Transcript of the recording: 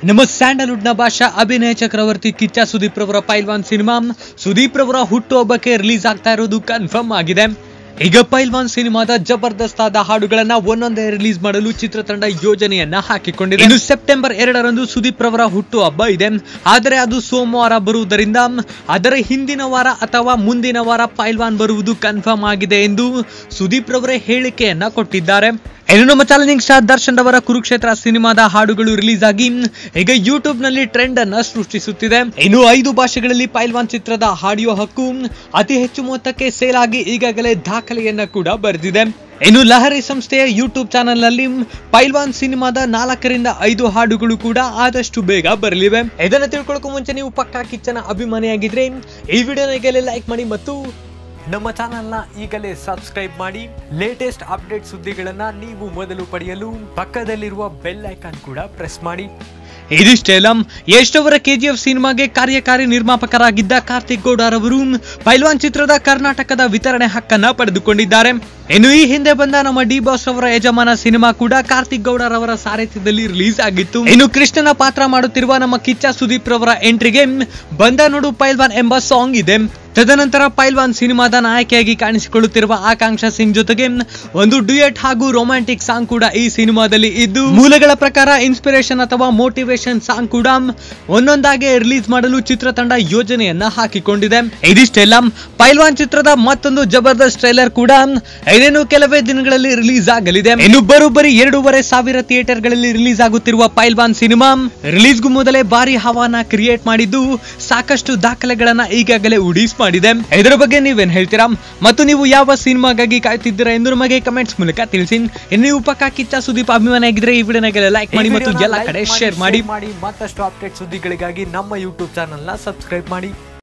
ನಮ್ಮ ಸ್ಯಾಂಡಲ್ವುಡ್ ನ ಭಾಷಾ ಅಭಿನಯ ಚಕ್ರವರ್ತಿ ಕಿಚ್ಚ ಸುದೀಪ್ ರವರ ಪೈಲ್ವಾನ್ ಸಿನಿಮಾ ಸುದೀಪ್ ರವರ ಹುಟ್ಟುಹಬ್ಬಕ್ಕೆ ರಿಲೀಸ್ ಆಗ್ತಾ ಇರೋದು ಕನ್ಫರ್ಮ್ ಆಗಿದೆ ಈಗ ಪೈಲ್ವಾನ್ ಸಿನಿಮಾದ ಜಬರ್ದಸ್ತ್ ಆದ ಹಾಡುಗಳನ್ನ ಒಂದೊಂದೇ ರಿಲೀಸ್ ಮಾಡಲು ಚಿತ್ರತಂಡ ಯೋಜನೆಯನ್ನ ಹಾಕಿಕೊಂಡಿದೆ ಇನ್ನು ಸೆಪ್ಟೆಂಬರ್ ಎರಡರಂದು ಸುದೀಪ್ ರವರ ಹುಟ್ಟು ಹಬ್ಬ ಇದೆ ಆದರೆ ಅದು ಸೋಮವಾರ ಬರುವುದರಿಂದ ಅದರ ಹಿಂದಿನ ವಾರ ಅಥವಾ ಮುಂದಿನ ವಾರ ಪೈಲ್ವಾನ್ ಬರುವುದು ಕನ್ಫರ್ಮ್ ಆಗಿದೆ ಎಂದು ಸುದೀಪ್ ರವರೇ ಹೇಳಿಕೆಯನ್ನ ಕೊಟ್ಟಿದ್ದಾರೆ ಇನ್ನು ನಮ್ಮ ಚಾಲೆಂಜಿಂಗ್ ಸ್ಟಾರ್ ದರ್ಶನ್ ರವರ ಕುರುಕ್ಷೇತ್ರ ಸಿನಿಮಾದ ಹಾಡುಗಳು ರಿಲೀಸ್ ಆಗಿ ಈಗ ಯೂಟ್ಯೂಬ್ ನಲ್ಲಿ ಟ್ರೆಂಡ್ ಅನ್ನ ಸೃಷ್ಟಿಸುತ್ತಿದೆ ಇನ್ನು ಐದು ಭಾಷೆಗಳಲ್ಲಿ ಪೈಲ್ವಾನ್ ಚಿತ್ರದ ಆಡಿಯೋ ಹಕ್ಕು ಅತಿ ಹೆಚ್ಚು ಮೊತ್ತಕ್ಕೆ ಸೇಲ್ ಆಗಿ ಈಗಾಗಲೇ ದಾಖಲೆಯನ್ನ ಕೂಡ ಬರೆದಿದೆ ಇನ್ನು ಲಹರಿ ಸಂಸ್ಥೆಯ ಯೂಟ್ಯೂಬ್ ಚಾನೆಲ್ ನಲ್ಲಿ ಪೈಲ್ವಾನ್ ಸಿನಿಮಾದ ನಾಲ್ಕರಿಂದ ಐದು ಹಾಡುಗಳು ಕೂಡ ಆದಷ್ಟು ಬೇಗ ಬರಲಿವೆ ಇದನ್ನ ತಿಳ್ಕೊಳಕ್ಕೂ ಮುಂಚೆ ನೀವು ಪಕ್ಕಾ ಕಿಚ್ಚನ ಅಭಿಮಾನಿಯಾಗಿದ್ರೆ ಈ ವಿಡಿಯೋನ ಈಗಲೇ ಲೈಕ್ ಮಾಡಿ ಮತ್ತು ನಮ್ಮ ಚಾನಲ್ನ ಈಗಲೇ ಸಬ್ಸ್ಕ್ರೈಬ್ ಮಾಡಿ ಲೇಟೆಸ್ಟ್ ಅಪ್ಡೇಟ್ ಸುದ್ದಿಗಳನ್ನ ನೀವು ಮೊದಲು ಪಡೆಯಲು ಪಕ್ಕದಲ್ಲಿರುವ ಬೆಲ್ ಐಕಾನ್ ಕೂಡ ಪ್ರೆಸ್ ಮಾಡಿ ಇದಿಷ್ಟೇ ಅಲ್ಲ ಎಷ್ಟವರ ಕೆಜಿಎಫ್ ಸಿನಿಮಾಗೆ ಕಾರ್ಯಕಾರಿ ನಿರ್ಮಾಪಕರಾಗಿದ್ದ ಕಾರ್ತಿಕ್ ಗೌಡರವರು ಪೈಲ್ವಾನ್ ಚಿತ್ರದ ಕರ್ನಾಟಕದ ವಿತರಣೆ ಹಕ್ಕನ್ನ ಪಡೆದುಕೊಂಡಿದ್ದಾರೆ ಇನ್ನು ಈ ಹಿಂದೆ ಬಂದ ನಮ್ಮ ಡಿ ಬಾಸ್ ಅವರ ಯಜಮಾನ ಸಿನಿಮಾ ಕೂಡ ಕಾರ್ತಿಕ್ ಗೌಡರವರ ಸಾರಥ್ಯದಲ್ಲಿ ರಿಲೀಸ್ ಆಗಿತ್ತು ಇನ್ನು ಕೃಷ್ಣನ ಪಾತ್ರ ಮಾಡುತ್ತಿರುವ ನಮ್ಮ ಕಿಚ್ಚ ಸುದೀಪ್ ರವರ ಎಂಟ್ರಿಗೆ ಬಂದ ನೋಡು ಪೈಲ್ವಾನ್ ಎಂಬ ಸಾಂಗ್ ಇದೆ ತದನಂತರ ಪೈಲ್ವಾನ್ ಸಿನಿಮಾದ ನಾಯಕಿಯಾಗಿ ಕಾಣಿಸಿಕೊಳ್ಳುತ್ತಿರುವ ಆಕಾಂಕ್ಷಾ ಸಿಂಗ್ ಜೊತೆಗೆ ಒಂದು ಡ್ಯೂಯೆಟ್ ಹಾಗೂ ರೊಮ್ಯಾಂಟಿಕ್ ಸಾಂಗ್ ಕೂಡ ಈ ಸಿನಿಮಾದಲ್ಲಿ ಇದ್ದು ಮೂಲಗಳ ಪ್ರಕಾರ ಇನ್ಸ್ಪಿರೇಷನ್ ಅಥವಾ ಮೋಟಿವೇಶನ್ ಸಾಂಗ್ ಕೂಡ ಒಂದೊಂದಾಗಿ ರಿಲೀಸ್ ಮಾಡಲು ಚಿತ್ರತಂಡ ಯೋಜನೆಯನ್ನ ಹಾಕಿಕೊಂಡಿದೆ ಇದಿಷ್ಟೆಲ್ಲ ಪೈಲ್ವಾನ್ ಚಿತ್ರದ ಮತ್ತೊಂದು ಜಬರ್ದಸ್ತ್ ಟ್ರೈಲರ್ ಕೂಡ ಇನ್ನೇನು ಕೆಲವೇ ದಿನಗಳಲ್ಲಿ ರಿಲೀಸ್ ಆಗಲಿದೆ ಇನ್ನು ಬರೋಬ್ಬರಿ ಎರಡೂವರೆ ಸಾವಿರ ಥಿಯೇಟರ್ಗಳಲ್ಲಿ ರಿಲೀಸ್ ಆಗುತ್ತಿರುವ ಪೈಲ್ವಾನ್ ಸಿನಿಮಾ ರಿಲೀಸ್ಗೂ ಮೊದಲೇ ಭಾರಿ ಹವಾನ ಕ್ರಿಯೇಟ್ ಮಾಡಿದ್ದು ಸಾಕಷ್ಟು ದಾಖಲೆಗಳನ್ನ ಈಗಾಗಲೇ ಉಡೀಸ್ ಮಾಡಿದೆ ಇದರ ಬಗ್ಗೆ ನೀವೇನ್ ಹೇಳ್ತೀರಾ ಮತ್ತು ನೀವು ಯಾವ ಸಿನಿಮಾಗಾಗಿ ಕಾಯ್ತಿದ್ದೀರಾ ಎಂದು ನಮಗೆ ಕಮೆಂಟ್ಸ್ ಮೂಲಕ ತಿಳಿಸಿ ಇನ್ನು ನೀವು ಪಕ್ಕ ಕಿಚ್ಚ ಸುದೀಪ್ ಅಭಿಮಾನಿಯಾಗಿದ್ರೆ ಈ ವಿಡಿಯೋನಾಗೆಲ್ಲ ಲೈಕ್ ಮಾಡಿ ಮತ್ತು ಎಲ್ಲ ಕಡೆ ಶೇರ್ ಮಾಡಿ ಮಾಡಿ ಮತ್ತಷ್ಟು ಅಪ್ಡೇಟ್ ಸುದ್ದಿಗಳಿಗಾಗಿ ನಮ್ಮ ಯೂಟ್ಯೂಬ್ ಚಾನಲ್ನ ಸಬ್ಸ್ಕ್ರೈಬ್ ಮಾಡಿ